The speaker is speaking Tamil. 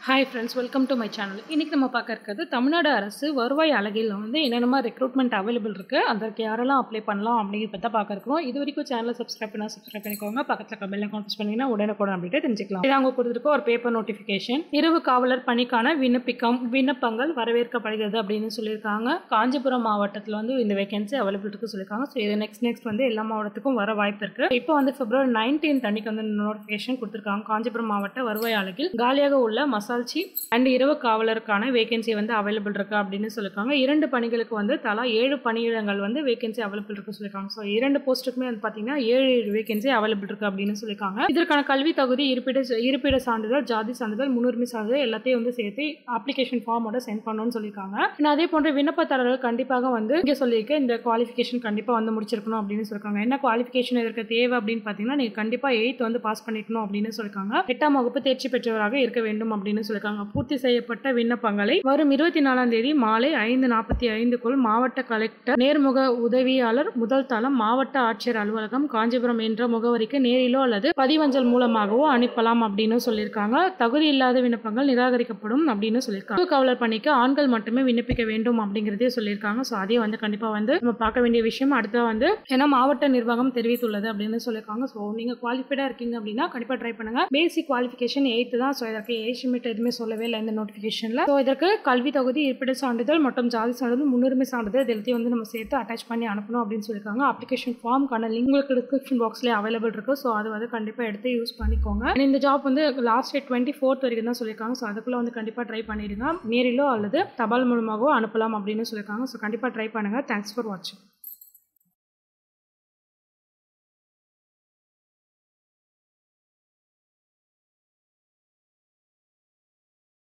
hi friends welcome to my channel இன்றைக்கி நம்ம பார்க்க இருக்கிறது தமிழ்நாடு அரசு வருவாய் அழகில் வந்து என்னென்ன ரெக்ரூட்மெண்ட் அவைலபிள் இருக்குது அதற்கு யாரெல்லாம் அப்ளை பண்ணலாம் அப்படிங்கிறத பற்றி பார்க்க இருக்கிறோம் இது வரைக்கும் சேனலை சப்ஸ்கிரைப் பண்ணால் சப்ஸ்கிரைப் பண்ணிக்கோங்க பக்கத்தில் கம்பெனியில் கான்டெஸ்ட் பண்ணிங்கன்னா உடனுக்குடன் அப்படின்ட்டு தெரிஞ்சுக்கலாம் இது அவங்க கொடுத்துருக்க ஒரு பேப்பர் நோட்டிஃபிகேஷன் இரவு காவலர் பணிக்கான விண்ணப்பிக்கம் விண்ணப்பங்கள் வரவேற்கப்படுகிறது அப்படின்னு சொல்லியிருக்காங்க காஞ்சிபுரம் மாவட்டத்தில் வந்து இந்த வேகன்சி அவைலபிள் இருக்கு சொல்லியிருக்காங்க ஸோ இது நெக்ஸ்ட் நெக்ஸ்ட் வந்து எல்லா மாவட்டத்துக்கும் வர வாய்ப்பு இருக்கு இப்போ வந்து பிப்ரவரி நைன்டீன்த் அன்னைக்கு வந்து நோட்டிஃபிகேஷன் கொடுத்துருக்காங்க காஞ்சிபுரம் மாவட்ட வருவாய் அலகில் காலியாக உள்ள மசால்ச்சி அண்ட் இரவு காவலருக்கான வேகன்சி வந்து அவைலபிள் இருக்கு அப்படின்னு சொல்லியிருக்காங்க இரண்டு பணிகளுக்கு வந்து தலா ஏழு பணியிடங்கள் வந்து வேகன்சி அவைலபிள் இருக்கு சொல்லியிருக்காங்க ஸோ இரண்டு போஸ்ட்டுக்குமே வந்து பார்த்தீங்கன்னா ஏழு ஏழு வேகன்சி அவைலபிள் இருக்கு அப்படின்னு சொல்லியிருக்காங்க இதற்கான கல்வி தகுதி இருப்பிட இருப்பிட சான்றிதழ் ஜாதி சான்றிதழ் முன்னுரிமை சான்றிதழ் எல்லாத்தையும் வந்து சேர்த்து அப்ளிகேஷன் ஃபார்மோட சென்ட் பண்ணணும்னு சொல்லியிருக்காங்க And அதே போன்ற விண்ணப்பதாரர்கள் கண்டிப்பாக வந்து இங்கே சொல்லியிருக்க இந்த குவாலிஃபிகேஷன் கண்டிப்பாக வந்து முடிச்சிருக்கணும் அப்படின்னு சொல்லியிருக்காங்க என்ன குவாலிஃபிகேஷன் இதற்கு தேவை அப்படின்னு பார்த்தீங்கன்னா நீங்கள் கண்டிப்பாக எயித் வந்து பாஸ் பண்ணிக்கணும் அப்படின்னு சொல்லியிருக்காங்க எட்டாம் வகுப்பு தேர்ச்சி பெற்றவராக இருக்க வேண்டும் அப்படின்னு சொல்லியிருக்காங்க பூர்த்தி செய்யப்பட்ட விண்ணப்பங்களை வரும் இருபத்தி நாலாம் தேதி மாலை ஐந்து நாற்பத்தி ஐந்துக்குள் மாவட்ட கலெக்டர் நேர்முக உதவியாளர் முதல் தளம் மாவட்ட ஆட்சியர் அலுவலகம் காஞ்சிபுரம் என்ற முகவரிக்கு நேரிலோ அல்லது பதிவஞ்சல் மூலமாகவோ அனுப்பலாம் அப்படின்னு சொல்லியிருக்காங்க தகுதி இல்லாத விண்ணப்பங்கள் நிராகரிக்கப்படும் அப்படின்னு சொல்லியிருக்காங்க காவலர் பணிக்கு ஆண்கள் மட்டுமே விண்ணப்பிக்க வேண்டும் அப்படிங்கிறதே சொல்லியிருக்காங்க ஸோ அதே வந்து கண்டிப்பாக வந்து நம்ம பார்க்க வேண்டிய விஷயம் அடுத்த வந்து ஏன்னா மாவட்ட நிர்வாகம் தெரிவித்துள்ளது அப்படின்னு சொல்லியிருக்காங்க ஸோ நீங்கள் குவாலிஃபைடாக இருக்கீங்க அப்படின்னா கண்டிப்பாக ட்ரை பண்ணுங்க பேசிக் குவாலிஃபிகேஷன் எயித்து தான் ஸோ இதற்கு ஏஜ் லிமிட் எதுவுமே சொல்லவே இல்லை இந்த நோட்டிஃபிகேஷனில் ஸோ இதற்கு கல்வி தகுதி இருப்பிட சான்றிதழ் மற்றும் ஜாதி சான்றிதழ் முன்னுரிமை சான்றிதழ் இது எல்லாத்தையும் வந்து நம்ம சேர்த்து அட்டாச் பண்ணி அனுப்பணும் அப்படின்னு சொல்லியிருக்காங்க அப்ளிகேஷன் ஃபார்ம்க்கான லிங்க் உங்களுக்கு டிஸ்கிரிப்ஷன் பாக்ஸ்லேயே அவைலபிள் இருக்குது ஸோ அது வந்து கண்டிப்பாக எடுத்து யூஸ் பண்ணிக்கோங்க And இந்த ஜாப் வந்து லாஸ்ட் டேட் டுவெண்ட்டி ஃபோர்த் வரைக்கும் தான் சொல்லியிருக்காங்க ஸோ அதுக்குள்ளே வந்து கண்டிப்பாக ட்ரை பண்ணிடுங்க நேரிலோ அல்லது தபால் மூலமாகவோ அனுப்பலாம் அப்படின்னு சொல்லியிருக்காங்க ஸோ கண்டிப்பாக ட்ரை பண்ணுங்கள் தேங்க்ஸ் ஃபார் வாட்சிங்